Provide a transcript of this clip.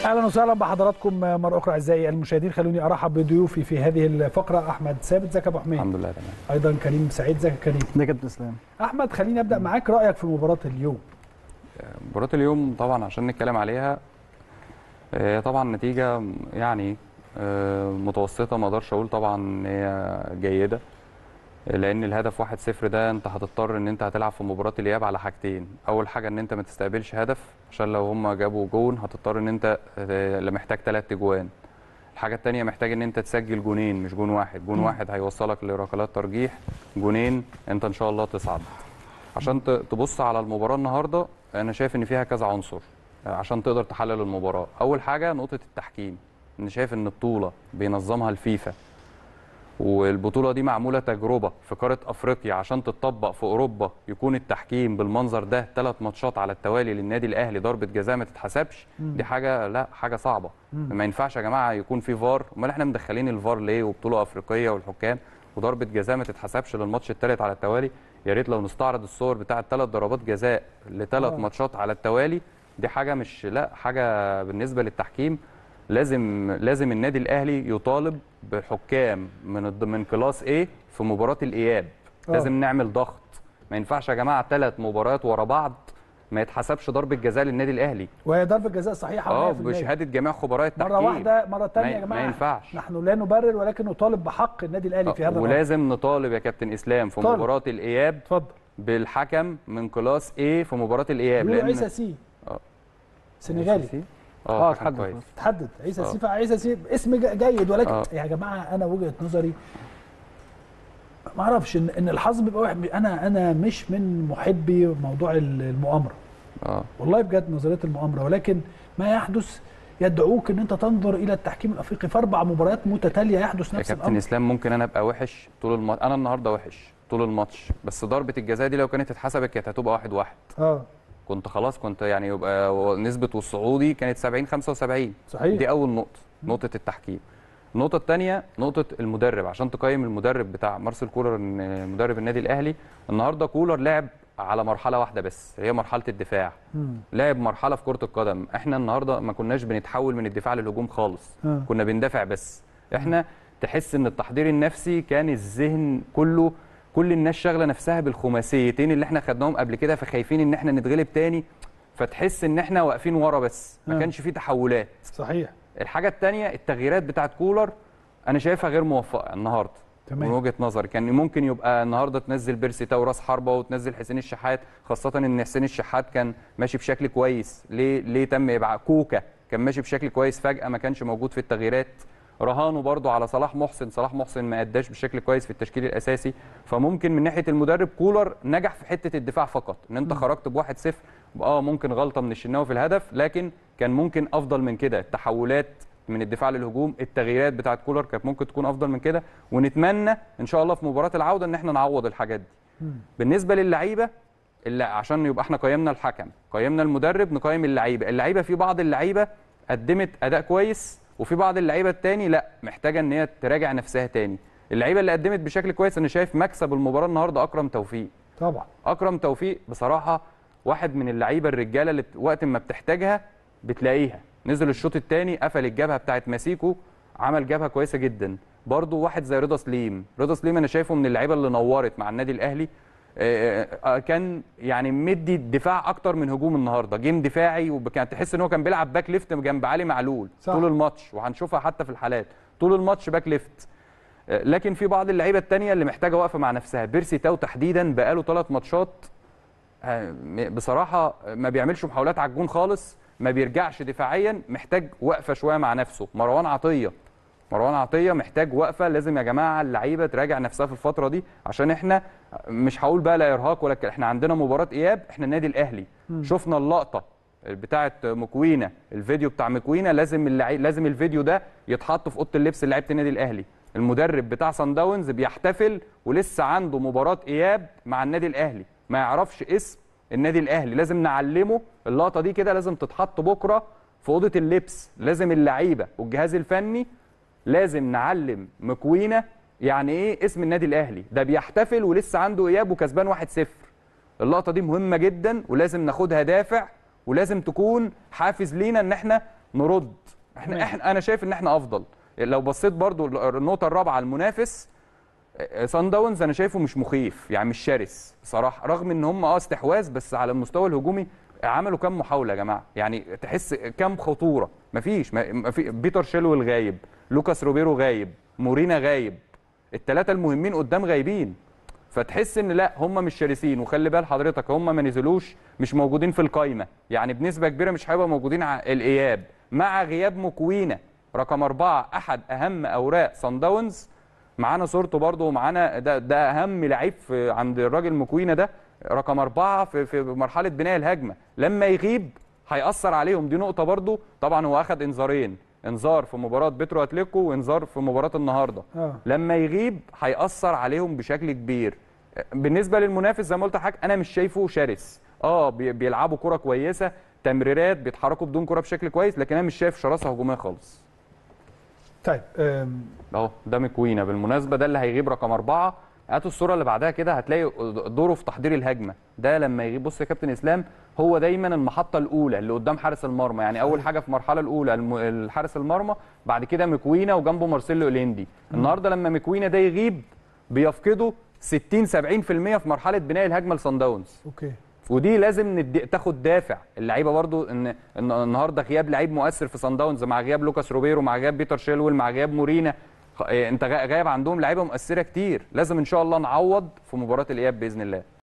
اهلا وسهلا بحضراتكم مره اخرى اعزائي المشاهدين خلوني ارحب بضيوفي في هذه الفقره احمد ثابت ازيك يا ابو حميد الحمد لله تمام ايضا كريم سعيد ازيك يا كريم ده كابتن اسلام احمد خليني ابدا معاك رايك في مباراه اليوم مباراة اليوم طبعا عشان نتكلم عليها آه، طبعا نتيجة يعني آه، متوسطة ما اقدرش اقول طبعا ان هي جيدة لان الهدف 1-0 ده انت هتضطر ان انت هتلعب في مباراة الاياب على حاجتين اول حاجة ان انت ما تستقبلش هدف عشان لو هم جابوا جون هتضطر ان انت آه، لا محتاج ثلاث اجوان الحاجة التانية محتاج ان انت تسجل جونين مش جون واحد جون واحد هيوصلك لركلات ترجيح جونين انت ان شاء الله تصعد عشان ت- تبص على المباراة النهاردة انا شايف ان فيها كذا عنصر عشان تقدر تحلل المباراة اول حاجة نقطة التحكيم انا شايف ان بطولة بينظمها الفيفا والبطولة دي معمولة تجربة في قارة أفريقيا عشان تتطبق في أوروبا يكون التحكيم بالمنظر ده ثلاث ماتشات على التوالي للنادي الأهلي ضربة جزاء ما تتحسبش دي حاجة لا حاجة صعبة ما ينفعش يا جماعة يكون في فار أمال احنا مدخلين الفار ليه وبطولة أفريقية والحكام وضربة جزاء ما تتحسبش للماتش الثالث على التوالي يا ريت لو نستعرض الصور بتاعة ثلاث ضربات جزاء لثلاث آه. ماتشات على التوالي دي حاجة مش لا حاجة بالنسبة للتحكيم لازم لازم النادي الاهلي يطالب بحكام من الض- من كلاس A في مباراه الاياب آه. لازم نعمل ضغط ما ينفعش يا جماعه ثلاث مباريات ورا بعض ما يتحسبش ضربه جزاء للنادي الاهلي وهي ضربه جزاء صحيحه اه 100%. بشهاده جميع خبراء التحكيم مره واحده مره ثانيه ما- يا جماعه ما ينفعش. نحن لا نبرر ولكن نطالب بحق النادي الاهلي في هذا الأمر. ولازم نطالب يا كابتن اسلام في طالب. مباراه الاياب اتفضل بالحكم من كلاس A في مباراه الاياب بيقولوا عيسى سي آه. سنغالي اه اه حكم اتحدد كويس خلاص. تحدد عيسى آه. سي فعيسى سي اسم ج- جيد ولكن آه. يا جماعه انا وجهه نظري ما اعرفش ان ان الحظ بيبقى واحد انا انا مش من محبي موضوع ال- المؤامره اه والله بجد نظريه المؤامره ولكن ما يحدث يدعوك ان انت تنظر الى التحكيم الافريقي في اربع مباريات متتاليه يحدث يا نفس كابتن الامر اسلام ممكن انا ابقى وحش طول الماتش انا النهارده وحش طول الماتش بس ضربه الجزاء دي لو كانت اتحسبت كانت هتبقى واحد واحد اه كنت خلاص كنت يعني يبقى نسبه والصعودي كانت 70 75 صحيح دي اول نقطه نقطه التحكيم النقطه الثانيه نقطه المدرب عشان تقيم المدرب بتاع مارسيل كولر إن مدرب النادي الاهلي النهارده كولر لعب على مرحله واحده بس هي مرحله الدفاع مم. لعب مرحله في كره القدم احنا النهارده ما كناش بنتحول من الدفاع للهجوم خالص آه. كنا بندافع بس احنا تحس ان التحضير النفسي كان الذهن كله كل الناس شاغله نفسها بالخماسيتين اللي احنا خدناهم قبل كده فخايفين ان احنا نتغلب تاني فتحس ان احنا واقفين ورا بس ما آه. كانش فيه تحولات صحيح الحاجه الثانيه التغييرات بتاعت كولر انا شايفها غير موفقه النهارده تمام. من وجهه نظري كان ممكن يبقى النهارده تنزل بيرسي تاو راس حربه وتنزل حسين الشحات خاصه ان حسين الشحات كان ماشي بشكل كويس ليه ليه تم ابعاء كوكا كان ماشي بشكل كويس فجاه ما كانش موجود في التغييرات رهانه برضو على صلاح محسن صلاح محسن ما اداش بشكل كويس في التشكيل الاساسي فممكن من ناحيه المدرب كولر نجح في حته الدفاع فقط ان انت خرجت بواحد صفر اه ممكن غلطه من الشناوي في الهدف لكن كان ممكن افضل من كده التحولات من الدفاع للهجوم التغييرات بتاعت كولر كانت ممكن تكون افضل من كده ونتمنى ان شاء الله في مباراه العوده ان احنا نعوض الحاجات دي مم. بالنسبه للعيبه اللي عشان يبقى احنا قيمنا الحكم قيمنا المدرب نقيم اللعيبه اللعيبه في بعض اللعيبه قدمت اداء كويس وفي بعض اللعيبه التاني لا محتاجه ان هي تراجع نفسها تاني اللعيبه اللي قدمت بشكل كويس انا شايف مكسب المباراه النهارده اكرم توفيق طبعا اكرم توفيق بصراحه واحد من اللعيبه الرجاله اللي بت- وقت ما بتحتاجها بتلاقيها نزل الشوط الثاني قفل الجبهه بتاعت ماسيكو عمل جبهه كويسه جدا برضو واحد زي رضا سليم رضا سليم انا شايفه من اللعيبه اللي نورت مع النادي الاهلي آه، آه، كان يعني مدي دفاع اكتر من هجوم النهارده جيم دفاعي وكان تحس ان هو كان بيلعب باك ليفت جنب علي معلول صح. طول الماتش وهنشوفها حتى في الحالات طول الماتش باك ليفت آه، لكن في بعض اللعيبه التانية اللي محتاجه وقفه مع نفسها بيرسي تاو تحديدا بقاله ثلاث ماتشات آه، م- بصراحه ما بيعملش محاولات على الجون خالص ما بيرجعش دفاعيا محتاج وقفه شويه مع نفسه مروان عطيه مروان عطيه محتاج وقفه لازم يا جماعه اللعيبه تراجع نفسها في الفتره دي عشان احنا مش هقول بقى لا ارهاق ولا ك- احنا عندنا مباراه اياب احنا النادي الاهلي شفنا اللقطه بتاعه مكوينه الفيديو بتاع مكوينه لازم اللعي... لازم الفيديو ده يتحط في اوضه اللبس لعيبه النادي الاهلي المدرب بتاع سان داونز بيحتفل ولسه عنده مباراه اياب مع النادي الاهلي ما يعرفش اسم النادي الاهلي لازم نعلمه اللقطه دي كده لازم تتحط بكره في اوضه اللبس لازم اللعيبه والجهاز الفني لازم نعلم مكوينه يعني ايه اسم النادي الاهلي ده بيحتفل ولسه عنده اياب وكسبان 1-0 اللقطه دي مهمه جدا ولازم ناخدها دافع ولازم تكون حافز لينا ان احنا نرد احنا تمام. احنا انا شايف ان احنا افضل لو بصيت برضو النقطه الرابعه المنافس سان داونز انا شايفه مش مخيف يعني مش شرس صراحه رغم ان هم اه استحواذ بس على المستوى الهجومي عملوا كام محاوله يا جماعه يعني تحس كام خطوره مفيش ما ما في بيتر شيلويل غايب لوكاس روبيرو غايب مورينا غايب الثلاثه المهمين قدام غايبين فتحس ان لا هم مش شرسين وخلي بال حضرتك هم ما نزلوش مش موجودين في القايمه يعني بنسبه كبيره مش هيبقوا موجودين على الاياب مع غياب مكوينه رقم أربعة أحد أهم أوراق صن داونز معانا صورته برضه ومعانا ده, ده أهم لعيب في عند الراجل مكوينة ده رقم أربعة في, في مرحلة بناء الهجمة لما يغيب هيأثر عليهم دي نقطة برضه طبعا هو أخد إنذارين إنذار في مباراة بيترو أتليكو وإنذار في مباراة النهاردة اه لما يغيب هيأثر عليهم بشكل كبير بالنسبه للمنافس زي ما قلت لحضرتك انا مش شايفه شرس اه بي- بيلعبوا كره كويسه تمريرات بيتحركوا بدون كره بشكل كويس لكن انا مش شايف شراسه هجوميه خالص طيب آم، اهو ده مكوينه بالمناسبه ده اللي هيغيب رقم أربعة هاتوا الصوره اللي بعدها كده هتلاقي دوره في تحضير الهجمه ده لما يغيب بص يا كابتن اسلام هو دايما المحطه الاولى اللي قدام حارس المرمى يعني اول حاجه في المرحله الاولى الم- الحارس المرمى بعد كده مكوينه وجنبه مارسيلو اليندي النهارده لما مكوينه ده يغيب بيفقدوا 60 70% في مرحله بناء الهجمه لصن داونز اوكي ودي لازم ندي تاخد دافع اللعيبه برضو ان ان النهارده غياب لعيب مؤثر في صن داونز مع غياب لوكاس روبيرو مع غياب بيتر شيلويل مع غياب مورينا خ- إيه، انت غا- غايب عندهم لعيبه مؤثره كتير لازم ان شاء الله نعوض في مباراه الاياب باذن الله